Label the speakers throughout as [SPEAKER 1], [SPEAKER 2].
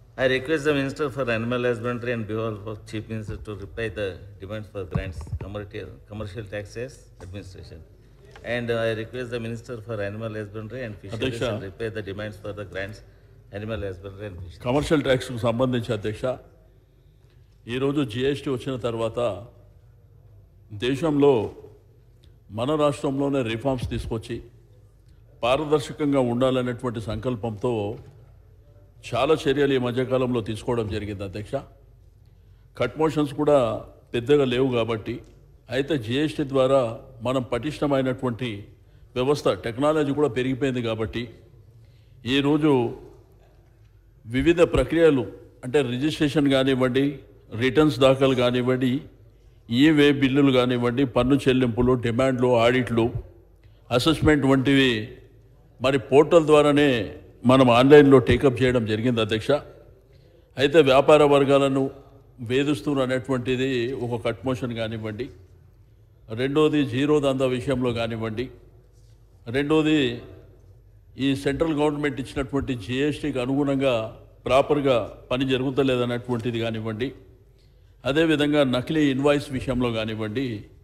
[SPEAKER 1] I request the Minister for Animal Husbandry and behalf of Chief Minister to reply the demands for grants, commercial, commercial taxes administration. And uh, I request the Minister for Animal Husbandry and Fisheries
[SPEAKER 2] Adhyaksha.
[SPEAKER 1] and reply the demands for the grants, animal husbandry and fisheries.
[SPEAKER 2] Commercial ట్యాక్స్కు సంబంధించి అధ్యక్ష ఈరోజు GST వచ్చిన తర్వాత దేశంలో మన రాష్ట్రంలోనే reforms తీసుకొచ్చి పారదర్శకంగా ఉండాలనేటువంటి సంకల్పంతో చాలా చర్యలు ఈ మధ్యకాలంలో తీసుకోవడం జరిగింది అధ్యక్ష కట్ మోషన్స్ కూడా పెద్దగా లేవు కాబట్టి అయితే జిఎస్టీ ద్వారా మనం పటిష్టమైనటువంటి వ్యవస్థ టెక్నాలజీ కూడా పెరిగిపోయింది కాబట్టి ఈరోజు వివిధ ప్రక్రియలు అంటే రిజిస్ట్రేషన్ కానివ్వండి రిటర్న్స్ దాఖలు కానివ్వండి ఈ వే బిల్లులు కానివ్వండి పన్ను చెల్లింపులు డిమాండ్లు ఆడిట్లు అసెస్మెంట్ వంటివి మరి పోర్టల్ ద్వారానే మనం ఆన్లైన్లో టేకప్ చేయడం జరిగింది అధ్యక్ష అయితే వ్యాపార వర్గాలను వేధిస్తున్న అనేటువంటిది ఒక కట్ మోషన్ కానివ్వండి రెండోది జీరో దందా విషయంలో కానివ్వండి రెండోది ఈ సెంట్రల్ గవర్నమెంట్ ఇచ్చినటువంటి జిఎస్టీకి అనుగుణంగా ప్రాపర్గా పని జరుగుతలేదన్నటువంటిది కానివ్వండి అదేవిధంగా నకిలీ ఇన్వాయిస్ విషయంలో కానివ్వండి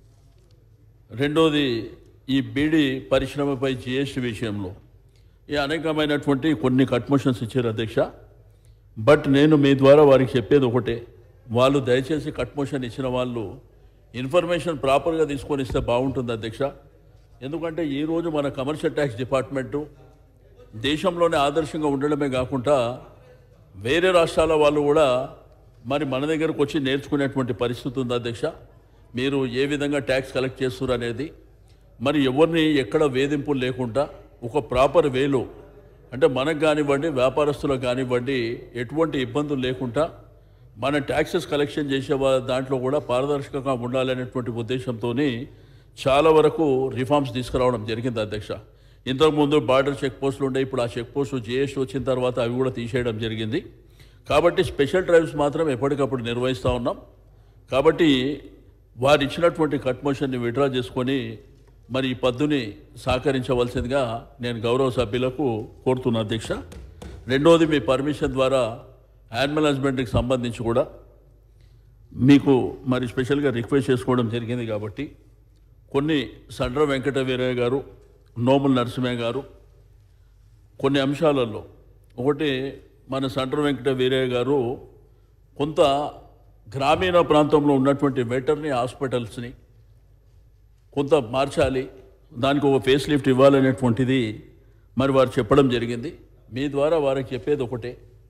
[SPEAKER 2] రెండోది ఈ బీడీ పరిశ్రమపై జిఎస్టీ విషయంలో ఈ అనేకమైనటువంటి కొన్ని కట్మోషన్స్ ఇచ్చారు అధ్యక్ష బట్ నేను మీ ద్వారా వారికి చెప్పేది ఒకటే వాళ్ళు దయచేసి కట్మోషన్ ఇచ్చిన వాళ్ళు ఇన్ఫర్మేషన్ ప్రాపర్గా తీసుకొని ఇస్తే బాగుంటుంది అధ్యక్ష ఎందుకంటే ఈరోజు మన కమర్షియల్ ట్యాక్స్ డిపార్ట్మెంటు దేశంలోనే ఆదర్శంగా ఉండడమే కాకుండా వేరే రాష్ట్రాల వాళ్ళు కూడా మరి మన దగ్గరకు వచ్చి నేర్చుకునేటువంటి పరిస్థితి ఉంది అధ్యక్ష మీరు ఏ విధంగా ట్యాక్స్ కలెక్ట్ చేస్తారు అనేది మరి ఎవరిని ఎక్కడ వేధింపులు లేకుండా ఒక ప్రాపర్ వేలో అంటే మనకు కానివ్వండి వ్యాపారస్తులకు కానివ్వండి ఎటువంటి ఇబ్బందులు లేకుండా మన ట్యాక్సెస్ కలెక్షన్ చేసే వా- దాంట్లో కూడా పారదర్శకంగా ఉండాలనేటువంటి ఉద్దేశంతో చాలా వరకు రిఫార్మ్స్ తీసుకురావడం జరిగింది అధ్యక్ష ఇంతకుముందు బార్డర్ చెక్ పోస్టులు ఉండే ఇప్పుడు ఆ చెక్ పోస్టులు జిఎస్టీ వచ్చిన తర్వాత అవి కూడా తీసేయడం జరిగింది కాబట్టి స్పెషల్ డ్రైవ్స్ మాత్రం ఎప్పటికప్పుడు నిర్వహిస్తూ ఉన్నాం కాబట్టి వారు ఇచ్చినటువంటి కట్ మోషన్ని విడ్రా చేసుకొని మరి ఈ పద్దుని సహకరించవలసిందిగా నేను గౌరవ సభ్యులకు కోరుతున్నా అధ్యక్ష రెండవది మీ పర్మిషన్ ద్వారా యానిమల్ హస్బెండరీకి సంబంధించి కూడా మీకు మరి స్పెషల్గా రిక్వెస్ట్ చేసుకోవడం జరిగింది కాబట్టి కొన్ని సండ్ర వెంకట వీరయ్య గారు నోముల నరసింహయ్య గారు కొన్ని అంశాలలో ఒకటి మన సండ్ర వెంకట వీరయ్య గారు కొంత గ్రామీణ ప్రాంతంలో ఉన్నటువంటి వెటర్నరీ హాస్పిటల్స్ని కొంత మార్చాలి దానికి ఒక ఫేస్ లిఫ్ట్ ఇవ్వాలనేటువంటిది మరి వారు చెప్పడం జరిగింది మీ ద్వారా వారికి చెప్పేది ఒకటే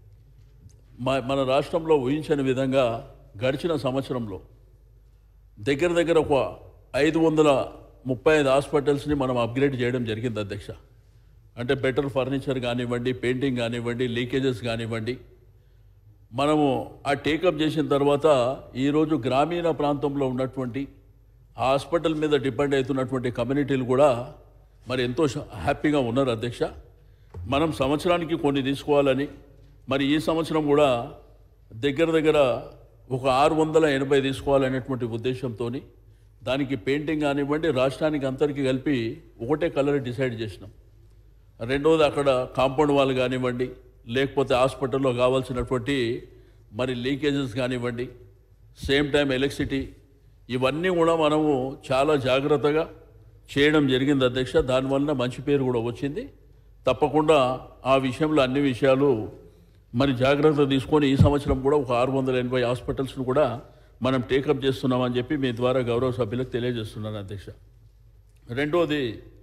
[SPEAKER 2] మా మన రాష్ట్రంలో ఊహించని విధంగా గడిచిన సంవత్సరంలో దగ్గర దగ్గర ఒక ఐదు వందల ముప్పై ఐదు హాస్పిటల్స్ని మనం అప్గ్రేడ్ చేయడం జరిగింది అధ్యక్ష అంటే బెటర్ ఫర్నిచర్ కానివ్వండి పెయింటింగ్ కానివ్వండి లీకేజెస్ కానివ్వండి మనము ఆ టేకప్ చేసిన తర్వాత ఈరోజు గ్రామీణ ప్రాంతంలో ఉన్నటువంటి ఆ హాస్పిటల్ మీద డిపెండ్ అవుతున్నటువంటి కమ్యూనిటీలు కూడా మరి ఎంతో ష- హ్యాపీగా ఉన్నారు అధ్యక్ష మనం సంవత్సరానికి కొన్ని తీసుకోవాలని మరి ఈ సంవత్సరం కూడా దగ్గర దగ్గర ఒక ఆరు వందల ఎనభై తీసుకోవాలనేటువంటి ఉద్దేశంతో దానికి పెయింటింగ్ కానివ్వండి రాష్ట్రానికి అందరికీ కలిపి ఒకటే కలర్ డిసైడ్ చేసినాం రెండవది అక్కడ కాంపౌండ్ వాల్ కానివ్వండి లేకపోతే హాస్పిటల్లో కావాల్సినటువంటి మరి లీకేజెస్ కానివ్వండి సేమ్ టైం ఎలక్ట్రిసిటీ ఇవన్నీ కూడా మనము చాలా జాగ్రత్తగా చేయడం జరిగింది అధ్యక్ష దానివల్ల మంచి పేరు కూడా వచ్చింది తప్పకుండా ఆ విషయంలో అన్ని విషయాలు మరి జాగ్రత్త తీసుకొని ఈ సంవత్సరం కూడా ఒక ఆరు వందల ఎనభై హాస్పిటల్స్ను కూడా మనం టేకప్ చేస్తున్నామని చెప్పి మీ ద్వారా గౌరవ సభ్యులకు తెలియజేస్తున్నాను అధ్యక్ష రెండోది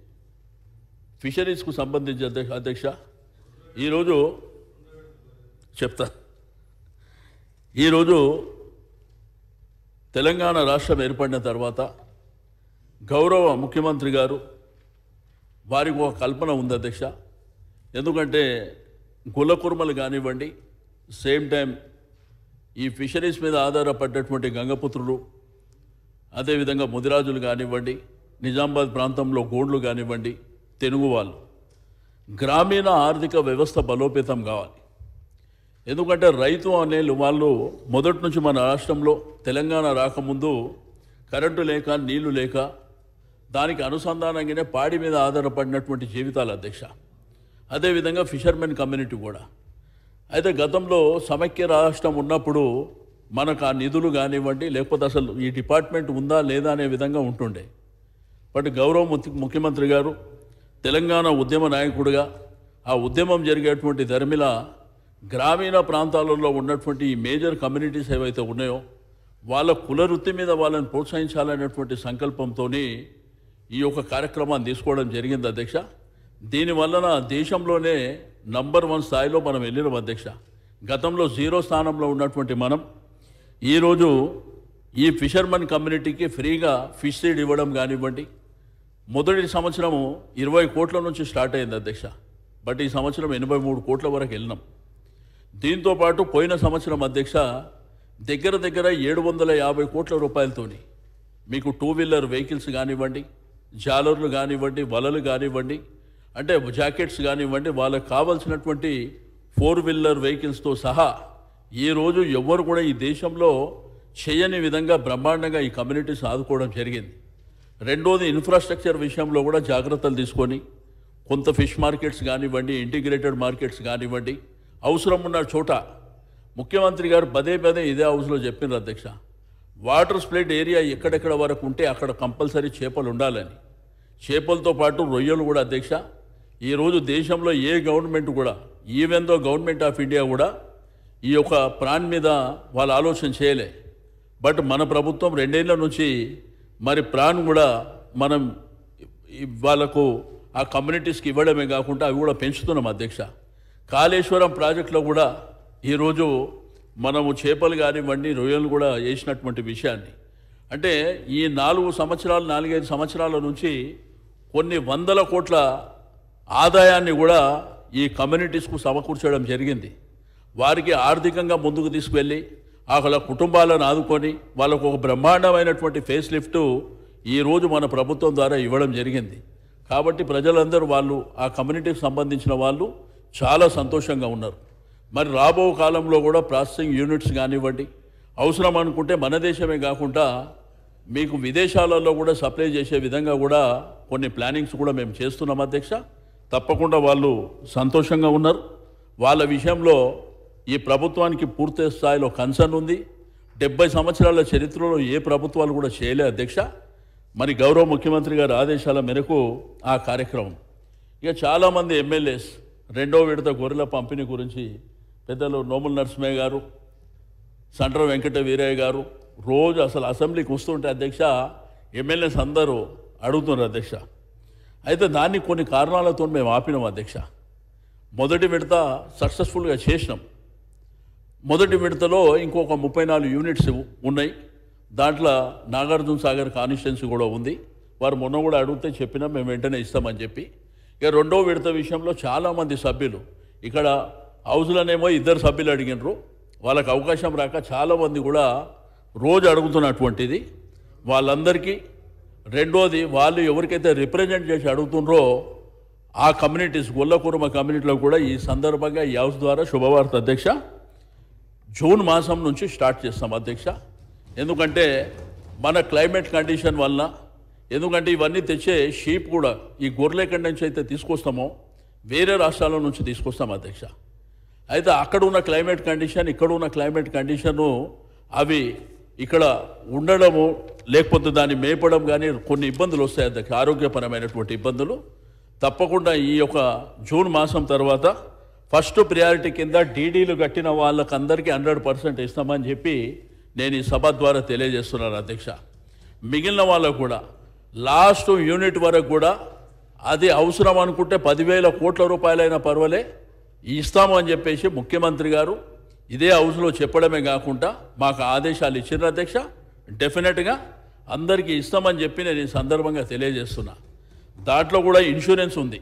[SPEAKER 2] ఫిషరీస్కు సంబంధించి అధ్యక్ష అధ్యక్ష ఈరోజు చెప్తా ఈరోజు తెలంగాణ రాష్ట్రం ఏర్పడిన తర్వాత గౌరవ ముఖ్యమంత్రి గారు వారికి ఒక కల్పన ఉంది అధ్యక్ష ఎందుకంటే గుల్లకుర్మలు కానివ్వండి సేమ్ టైం ఈ ఫిషరీస్ మీద ఆధారపడ్డటువంటి గంగపుత్రులు అదేవిధంగా ముదిరాజులు కానివ్వండి నిజామాబాద్ ప్రాంతంలో గోండ్లు కానివ్వండి తెనుగు వాళ్ళు గ్రామీణ ఆర్థిక వ్యవస్థ బలోపేతం కావాలి ఎందుకంటే రైతు అనే వాళ్ళు మొదటి నుంచి మన రాష్ట్రంలో తెలంగాణ రాకముందు కరెంటు లేక నీళ్లు లేక దానికి అనుసంధానంగానే పాడి మీద ఆధారపడినటువంటి జీవితాలు అధ్యక్ష అదేవిధంగా ఫిషర్మెన్ కమ్యూనిటీ కూడా అయితే గతంలో సమైక్య రాష్ట్రం ఉన్నప్పుడు మనకు ఆ నిధులు కానివ్వండి లేకపోతే అసలు ఈ డిపార్ట్మెంట్ ఉందా లేదా అనే విధంగా ఉంటుండే బట్ గౌరవ ముఖ్య- ముఖ్యమంత్రి గారు తెలంగాణ ఉద్యమ నాయకుడిగా ఆ ఉద్యమం జరిగేటువంటి ధర్మిల గ్రామీణ ప్రాంతాలలో ఉన్నటువంటి ఈ మేజర్ కమ్యూనిటీస్ ఏవైతే ఉన్నాయో వాళ్ళ కుల వృత్తి మీద వాళ్ళని ప్రోత్సహించాలనేటువంటి సంకల్పంతో ఈ యొక్క కార్యక్రమాన్ని తీసుకోవడం జరిగింది అధ్యక్ష దీనివలన దేశంలోనే నంబర్ వన్ స్థాయిలో మనం వెళ్ళినాం అధ్యక్ష గతంలో జీరో స్థానంలో ఉన్నటువంటి మనం ఈరోజు ఈ ఫిషర్మన్ కమ్యూనిటీకి ఫ్రీగా ఫిష్ సీడ్ ఇవ్వడం కానివ్వండి మొదటి సంవత్సరము ఇరవై కోట్ల నుంచి స్టార్ట్ అయింది అధ్యక్ష బట్ ఈ సంవత్సరం ఎనభై మూడు కోట్ల వరకు వెళ్ళినాం దీంతో పాటు పోయిన సంవత్సరం అధ్యక్ష దగ్గర దగ్గర ఏడు వందల యాభై కోట్ల రూపాయలతోని మీకు టూ వీలర్ వెహికల్స్ కానివ్వండి జాలర్లు కానివ్వండి వలలు కానివ్వండి అంటే జాకెట్స్ కానివ్వండి వాళ్ళకి కావాల్సినటువంటి ఫోర్ వీలర్ వెహికల్స్తో సహా ఈ రోజు ఎవ్వరు కూడా ఈ దేశంలో చేయని విధంగా బ్రహ్మాండంగా ఈ కమ్యూనిటీస్ ఆదుకోవడం జరిగింది రెండోది ఇన్ఫ్రాస్ట్రక్చర్ విషయంలో కూడా జాగ్రత్తలు తీసుకొని కొంత ఫిష్ మార్కెట్స్ కానివ్వండి ఇంటిగ్రేటెడ్ మార్కెట్స్ కానివ్వండి అవసరం ఉన్న చోట ముఖ్యమంత్రి గారు పదే పదే ఇదే హౌస్లో చెప్పినారు అధ్యక్ష వాటర్ స్ప్లిట్ ఏరియా ఎక్కడెక్కడ వరకు ఉంటే అక్కడ కంపల్సరీ చేపలు ఉండాలని చేపలతో పాటు రొయ్యలు కూడా అధ్యక్ష ఈరోజు దేశంలో ఏ గవర్నమెంట్ కూడా even though government of India కూడా ఈ యొక్క ప్రాణ్ మీద వాళ్ళు ఆలోచన చేయలే బట్ మన ప్రభుత్వం రెండేళ్ల నుంచి మరి ప్రాణ్ కూడా మనం ఈ- వాళ్ళకు ఆ కమ్యూనిటీస్కి ఇవ్వడమే కాకుండా అవి కూడా పెంచుతున్నాం అధ్యక్ష కాళేశ్వరం ప్రాజెక్టులో కూడా ఈరోజు మనము చేపలు కానివ్వండి రొయ్యలు కూడా వేసినటువంటి విషయాన్ని అంటే ఈ నాలుగు సంవత్సరాలు నాలుగైదు సంవత్సరాల నుంచి కొన్ని వందల కోట్ల ఆదాయాన్ని కూడా ఈ కమ్యూనిటీస్కు సమకూర్చడం జరిగింది వారికి ఆర్థికంగా ముందుకు తీసుకువెళ్ళి వాళ్ళ కుటుంబాలను ఆదుకొని వాళ్ళకు ఒక బ్రహ్మాండమైనటువంటి ఫేస్ లిఫ్ట్ ఈరోజు మన ప్రభుత్వం ద్వారా ఇవ్వడం జరిగింది కాబట్టి ప్రజలందరూ వాళ్ళు ఆ కమ్యూనిటీకి సంబంధించిన వాళ్ళు చాలా సంతోషంగా ఉన్నారు మరి రాబో కాలంలో కూడా ప్రాసెసింగ్ యూనిట్స్ కానివ్వండి అవసరం అనుకుంటే మన దేశమే కాకుండా మీకు విదేశాలలో కూడా సప్లై చేసే విధంగా కూడా కొన్ని ప్లానింగ్స్ కూడా మేము చేస్తున్నాం అధ్యక్ష తప్పకుండా వాళ్ళు సంతోషంగా ఉన్నారు వాళ్ళ విషయంలో ఈ ప్రభుత్వానికి పూర్తి స్థాయిలో కన్సర్న్ ఉంది డెబ్బై సంవత్సరాల చరిత్రలో ఏ ప్రభుత్వాలు కూడా చేయలే అధ్యక్ష మరి గౌరవ ముఖ్యమంత్రి గారి ఆదేశాల మేరకు ఆ కార్యక్రమం ఇక చాలామంది ఎమ్మెల్యేస్ రెండో విడత గొర్రెల పంపిణీ గురించి పెద్దలు నోముల నరసింహయ్య గారు సండ్ర వెంకట వీరయ్య గారు రోజు అసలు అసెంబ్లీకి వస్తుంటే అధ్యక్ష ఎమ్మెల్యేస్ అందరూ అడుగుతున్నారు అధ్యక్ష అయితే దాన్ని కొన్ని కారణాలతో మేము ఆపినాం అధ్యక్ష మొదటి విడత సక్సెస్ఫుల్గా చేసినాం మొదటి విడతలో ఇంకొక ముప్పై నాలుగు యూనిట్స్ ఉన్నాయి దాంట్లో నాగార్జున సాగర్ కాన్స్టిట్యున్సీ కూడా ఉంది వారు మొన్న కూడా అడిగితే చెప్పినా మేము వెంటనే ఇస్తామని చెప్పి ఇక రెండో విడత విషయంలో చాలామంది సభ్యులు ఇక్కడ హౌస్లోనేమో ఇద్దరు సభ్యులు అడిగినారు వాళ్ళకి అవకాశం రాక చాలామంది కూడా రోజు అడుగుతున్నటువంటిది వాళ్ళందరికీ రెండోది వాళ్ళు ఎవరికైతే రిప్రజెంట్ చేసి అడుగుతుండ్రో ఆ కమ్యూనిటీస్ గొల్లకురుమ కమ్యూనిటీలో కూడా ఈ సందర్భంగా ఈ హౌస్ ద్వారా శుభవార్త అధ్యక్ష జూన్ మాసం నుంచి స్టార్ట్ చేస్తాం అధ్యక్ష ఎందుకంటే మన క్లైమేట్ కండిషన్ వలన ఎందుకంటే ఇవన్నీ తెచ్చే షీప్ కూడా ఈ గొర్రెలు ఎక్కడి నుంచి అయితే తీసుకొస్తామో వేరే రాష్ట్రాల నుంచి తీసుకొస్తాం అధ్యక్ష అయితే అక్కడ ఉన్న క్లైమేట్ కండిషన్ ఇక్కడ ఉన్న క్లైమేట్ కండిషను అవి ఇక్కడ ఉండడము లేకపోతే దాన్ని మేపడం కానీ కొన్ని ఇబ్బందులు వస్తాయి అధ్యక్ష ఆరోగ్యపరమైనటువంటి ఇబ్బందులు తప్పకుండా ఈ యొక్క జూన్ మాసం తర్వాత ఫస్ట్ ప్రియారిటీ కింద డీడీలు కట్టిన వాళ్ళకందరికీ హండ్రెడ్ పర్సెంట్ ఇస్తామని చెప్పి నేను ఈ సభ ద్వారా తెలియజేస్తున్నాను అధ్యక్ష మిగిలిన వాళ్ళకు కూడా లాస్ట్ యూనిట్ వరకు కూడా అది అవసరం అనుకుంటే పదివేల కోట్ల రూపాయలైనా పర్వాలే ఇస్తాము అని చెప్పేసి ముఖ్యమంత్రి గారు ఇదే హౌస్లో చెప్పడమే కాకుండా మాకు ఆదేశాలు ఇచ్చిన అధ్యక్ష డెఫినెట్గా అందరికీ ఇస్తామని చెప్పి నేను ఈ సందర్భంగా తెలియజేస్తున్నా దాంట్లో కూడా ఇన్సూరెన్స్ ఉంది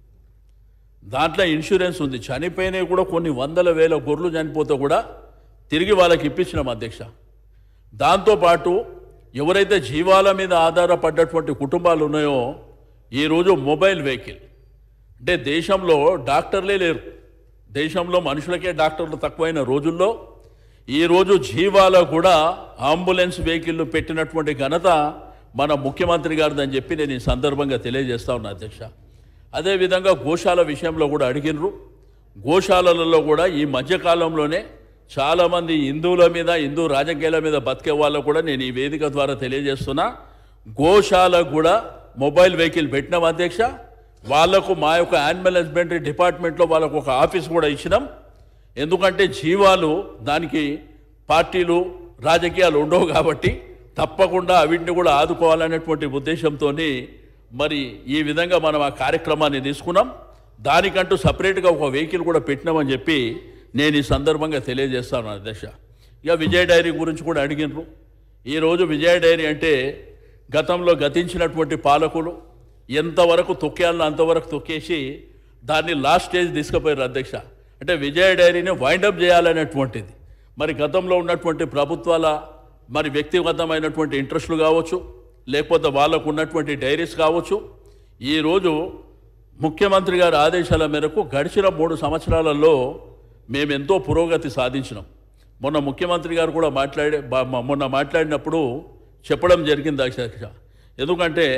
[SPEAKER 2] దాంట్లో ఇన్సూరెన్స్ ఉంది చనిపోయినవి కూడా కొన్ని వందల వేల గొర్రెలు చనిపోతే కూడా తిరిగి వాళ్ళకి ఇప్పించినాం అధ్యక్ష దాంతోపాటు ఎవరైతే జీవాల మీద ఆధారపడ్డటువంటి కుటుంబాలు ఉన్నాయో ఈరోజు మొబైల్ వెహికల్ అంటే దేశంలో డాక్టర్లే లేరు దేశంలో మనుషులకే డాక్టర్లు తక్కువైన రోజుల్లో ఈరోజు జీవాల కూడా అంబులెన్స్ వెహికల్ పెట్టినటువంటి ఘనత మన ముఖ్యమంత్రి గారిదని చెప్పి నేను ఈ సందర్భంగా తెలియజేస్తా ఉన్నా అధ్యక్ష అదేవిధంగా గోశాల విషయంలో కూడా అడిగినరు గోశాలలలో కూడా ఈ మధ్యకాలంలోనే చాలామంది హిందువుల మీద హిందూ రాజకీయాల మీద బతికే వాళ్ళకు కూడా నేను ఈ వేదిక ద్వారా తెలియజేస్తున్నా గోశాలకు కూడా మొబైల్ వెహికల్ పెట్టినాం అధ్యక్ష వాళ్లకు మా యొక్క యానిమల్ హస్బెండరీ డిపార్ట్మెంట్లో వాళ్ళకు ఒక ఆఫీస్ కూడా ఇచ్చినాం ఎందుకంటే జీవాలు దానికి పార్టీలు రాజకీయాలు ఉండవు కాబట్టి తప్పకుండా అవిటిని కూడా ఆదుకోవాలనేటువంటి ఉద్దేశంతో మరి ఈ విధంగా మనం ఆ కార్యక్రమాన్ని తీసుకున్నాం దానికంటూ సపరేట్గా ఒక వెహికల్ కూడా పెట్టినామని చెప్పి నేను ఈ సందర్భంగా తెలియజేస్తాను అధ్యక్ష ఇక విజయ్ డైరీ గురించి కూడా అడిగినారు ఈరోజు విజయ డైరీ అంటే గతంలో గతించినటువంటి పాలకులు ఎంతవరకు తొక్కేయాలో అంతవరకు తొక్కేసి దాన్ని లాస్ట్ స్టేజ్ తీసుకుపోయారు అధ్యక్ష అంటే విజయ డైరీని వైండప్ చేయాలనేటువంటిది మరి గతంలో ఉన్నటువంటి ప్రభుత్వాల మరి వ్యక్తిగతమైనటువంటి ఇంట్రెస్టులు కావచ్చు లేకపోతే వాళ్ళకు ఉన్నటువంటి డైరీస్ కావచ్చు ఈరోజు ముఖ్యమంత్రి గారి ఆదేశాల మేరకు గడిచిన మూడు సంవత్సరాలలో మేము ఎంతో పురోగతి సాధించినాం మొన్న ముఖ్యమంత్రి గారు కూడా మాట్లాడే బా- మొన్న మాట్లాడినప్పుడు చెప్పడం జరిగింది అధ్యక్ష ఎందుకంటే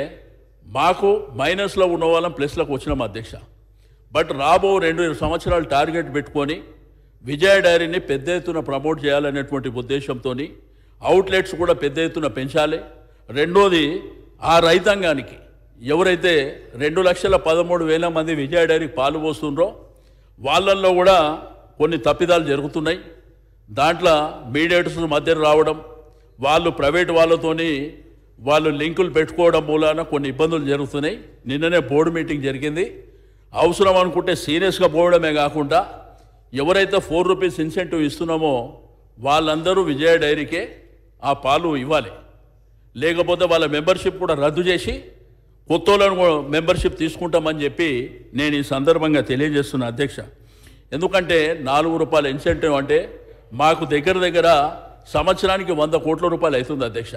[SPEAKER 2] మాకు మైనస్లో ఉన్న వాళ్ళం ప్లస్లోకి వచ్చినాం అధ్యక్ష బట్ రాబో రెండు సంవత్సరాలు టార్గెట్ పెట్టుకొని విజయ డైరీని పెద్ద ఎత్తున ప్రమోట్ చేయాలనేటువంటి ఉద్దేశంతో అవుట్లెట్స్ కూడా పెద్ద ఎత్తున పెంచాలి రెండోది ఆ రైతాంగానికి ఎవరైతే రెండు లక్షల పదమూడు వేల మంది విజయ డైరీకి పాలు పోస్తుండ్రో వాళ్ళల్లో కూడా కొన్ని తప్పిదాలు జరుగుతున్నాయి దాంట్లో మీడియేటర్స్ మధ్య రావడం వాళ్ళు ప్రైవేట్ వాళ్ళతోని వాళ్ళు లింకులు పెట్టుకోవడం మూలాన కొన్ని ఇబ్బందులు జరుగుతున్నాయి నిన్ననే బోర్డు మీటింగ్ జరిగింది అవసరం అనుకుంటే సీరియస్గా పోవడమే కాకుండా ఎవరైతే ఫోర్ రూపీస్ ఇన్సెంటివ్ ఇస్తున్నామో వాళ్ళందరూ విజయ డైరీకే ఆ పాలు ఇవ్వాలి లేకపోతే వాళ్ళ మెంబర్షిప్ కూడా రద్దు చేసి కొత్త వాళ్ళను కూడా మెంబర్షిప్ తీసుకుంటామని చెప్పి నేను ఈ సందర్భంగా తెలియజేస్తున్నా అధ్యక్ష ఎందుకంటే నాలుగు రూపాయల ఇన్సెంటివ్ అంటే మాకు దగ్గర దగ్గర సంవత్సరానికి వంద కోట్ల రూపాయలు అవుతుంది అధ్యక్ష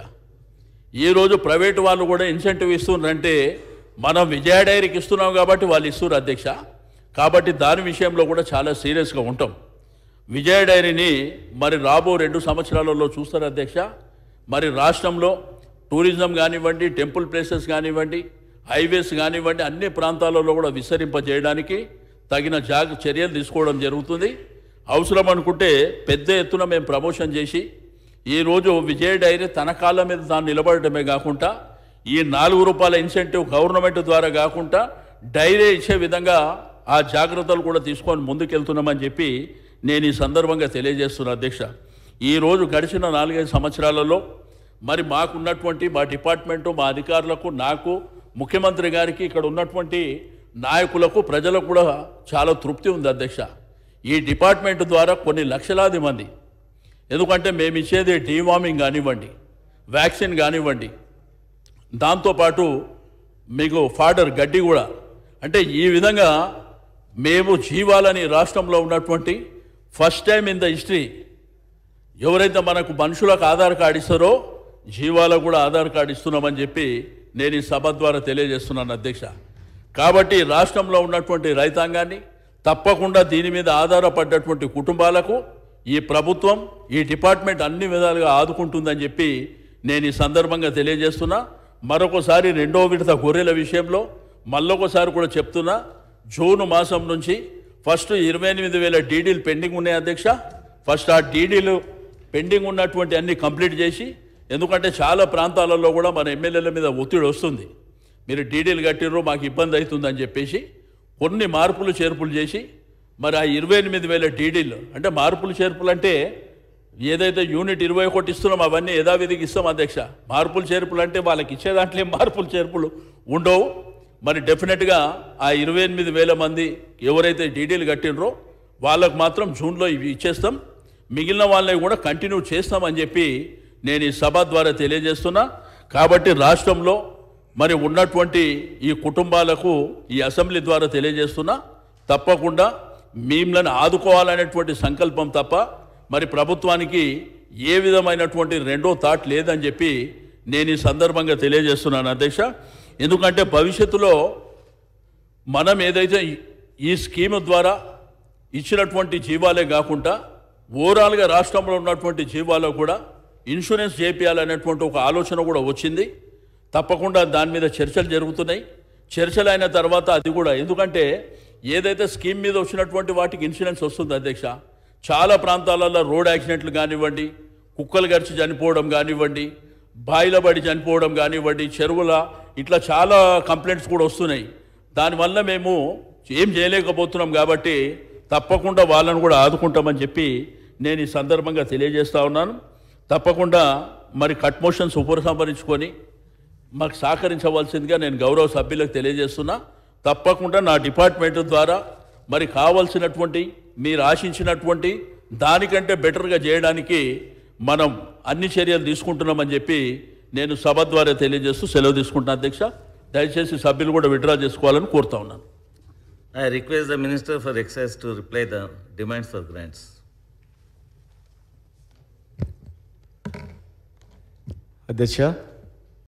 [SPEAKER 2] ఈరోజు ప్రైవేట్ వాళ్ళు కూడా ఇన్సెంటివ్ ఇస్తున్నారంటే మనం విజయ డైరీకి ఇస్తున్నాం కాబట్టి వాళ్ళు ఇస్తున్నారు అధ్యక్ష కాబట్టి దాని విషయంలో కూడా చాలా సీరియస్గా ఉంటాం విజయ డైరీని మరి రాబో రెండు సంవత్సరాలలో చూస్తారు అధ్యక్ష మరి రాష్ట్రంలో టూరిజం కానివ్వండి టెంపుల్ ప్లేసెస్ కానివ్వండి హైవేస్ కానివ్వండి అన్ని ప్రాంతాలలో కూడా విస్తరింపజేయడానికి తగిన జాగ చర్యలు తీసుకోవడం జరుగుతుంది అవసరం అనుకుంటే పెద్ద ఎత్తున మేము ప్రమోషన్ చేసి ఈరోజు విజయ డైరీ తన కాళ్ళ మీద తాను నిలబడటమే కాకుండా ఈ నాలుగు రూపాయల ఇన్సెంటివ్ గవర్నమెంట్ ద్వారా కాకుండా డైరీ ఇచ్చే విధంగా ఆ జాగ్రత్తలు కూడా తీసుకొని ముందుకెళ్తున్నామని చెప్పి నేను ఈ సందర్భంగా తెలియజేస్తున్నా అధ్యక్ష ఈరోజు గడిచిన నాలుగైదు సంవత్సరాలలో మరి మాకున్నటువంటి మా డిపార్ట్మెంటు మా అధికారులకు నాకు ముఖ్యమంత్రి గారికి ఇక్కడ ఉన్నటువంటి నాయకులకు ప్రజలకు కూడా చాలా తృప్తి ఉంది అధ్యక్ష ఈ డిపార్ట్మెంట్ ద్వారా కొన్ని లక్షలాది మంది ఎందుకంటే మేము ఇచ్చేది డీవార్మింగ్ కానివ్వండి వ్యాక్సిన్ కానివ్వండి దాంతోపాటు మీకు ఫాడర్ గడ్డి కూడా అంటే ఈ విధంగా మేము జీవాలని రాష్ట్రంలో ఉన్నటువంటి first time in the history ఎవరైతే మనకు మనుషులకు ఆధార్ కార్డు ఇస్తారో జీవాలకు కూడా ఆధార్ కార్డు ఇస్తున్నామని చెప్పి నేను ఈ సభ ద్వారా తెలియజేస్తున్నాను అధ్యక్ష కాబట్టి రాష్ట్రంలో ఉన్నటువంటి రైతాంగాన్ని తప్పకుండా దీని మీద ఆధారపడ్డటువంటి కుటుంబాలకు ఈ ప్రభుత్వం ఈ డిపార్ట్మెంట్ అన్ని విధాలుగా ఆదుకుంటుందని చెప్పి నేను ఈ సందర్భంగా తెలియజేస్తున్నా మరొకసారి రెండో విడత గొర్రెల విషయంలో మళ్ళొకసారి కూడా చెప్తున్నా జూన్ మాసం నుంచి ఫస్ట్ ఇరవై ఎనిమిది వేల డీడీలు పెండింగ్ ఉన్నాయి అధ్యక్ష ఫస్ట్ ఆ డీడీలు పెండింగ్ ఉన్నటువంటి అన్ని కంప్లీట్ చేసి ఎందుకంటే చాలా ప్రాంతాలలో కూడా మన ఎమ్మెల్యేల మీద ఒత్తిడి వస్తుంది మీరు డీడీలు కట్టిర్రు మాకు ఇబ్బంది అవుతుందని చెప్పేసి కొన్ని మార్పులు చేర్పులు చేసి మరి ఆ ఇరవై ఎనిమిది వేల డీడీలు అంటే మార్పులు చేర్పులు అంటే ఏదైతే యూనిట్ ఇరవై ఒకటి ఇస్తున్నాం అవన్నీ యథావిధికి ఇస్తాం అధ్యక్ష మార్పులు చేర్పులు అంటే వాళ్ళకి ఇచ్చే దాంట్లో ఏం మార్పులు చేర్పులు ఉండవు మరి డెఫినెట్గా ఆ ఇరవై ఎనిమిది వేల మంది ఎవరైతే డీడీలు కట్టినరో వాళ్ళకు మాత్రం జూన్లో ఇవి ఇచ్చేస్తాం మిగిలిన వాళ్ళని కూడా కంటిన్యూ చేస్తామని చెప్పి నేను ఈ సభ ద్వారా తెలియజేస్తున్నా కాబట్టి రాష్ట్రంలో మరి ఉన్నటువంటి ఈ కుటుంబాలకు ఈ అసెంబ్లీ ద్వారా తెలియజేస్తున్నా తప్పకుండా మిమ్మల్ని ఆదుకోవాలనేటువంటి సంకల్పం తప్ప మరి ప్రభుత్వానికి ఏ విధమైనటువంటి రెండో థాట్ లేదని చెప్పి నేను ఈ సందర్భంగా తెలియజేస్తున్నాను అధ్యక్ష ఎందుకంటే భవిష్యత్తులో మనం ఏదైతే ఈ- ఈ స్కీమ్ ద్వారా ఇచ్చినటువంటి జీవాలే కాకుండా ఓవరాల్గా రాష్ట్రంలో ఉన్నటువంటి జీవాలకు కూడా ఇన్సూరెన్స్ చేపించాలనేటువంటి ఒక ఆలోచన కూడా వచ్చింది తప్పకుండా దాని మీద చర్చలు జరుగుతున్నాయి చర్చలు అయిన తర్వాత అది కూడా ఎందుకంటే ఏదైతే స్కీమ్ మీద వచ్చినటువంటి వాటికి ఇన్సూరెన్స్ వస్తుంది అధ్యక్ష చాలా ప్రాంతాలలో రోడ్ యాక్సిడెంట్లు కానివ్వండి కుక్కలు గడిచి చనిపోవడం కానివ్వండి బాయిల పడి చనిపోవడం కానివ్వండి చెరువుల ఇట్లా చాలా కంప్లైంట్స్ కూడా వస్తున్నాయి దానివల్ల మేము ఏం చేయలేకపోతున్నాం కాబట్టి తప్పకుండా వాళ్ళను కూడా ఆదుకుంటామని చెప్పి నేను ఈ సందర్భంగా తెలియజేస్తా ఉన్నాను తప్పకుండా మరి కట్ మోషన్స్ ఉపసంహరించుకొని మాకు సహకరించవలసిందిగా నేను గౌరవ సభ్యులకు తెలియజేస్తున్నా తప్పకుండా నా డిపార్ట్మెంట్ ద్వారా మరి కావలసినటువంటి మీరు ఆశించినటువంటి దానికంటే బెటర్గా చేయడానికి మనం అన్ని చర్యలు తీసుకుంటున్నామని చెప్పి నేను సభ ద్వారా తెలియజేస్తూ సెలవు తీసుకుంటున్నా అధ్యక్ష దయచేసి సభ్యులు కూడా విడ్రా చేసుకోవాలని కోరుతా ఉన్నాను
[SPEAKER 1] I request the Minister for Excise to reply the demands for grants.
[SPEAKER 3] అధ్యక్ష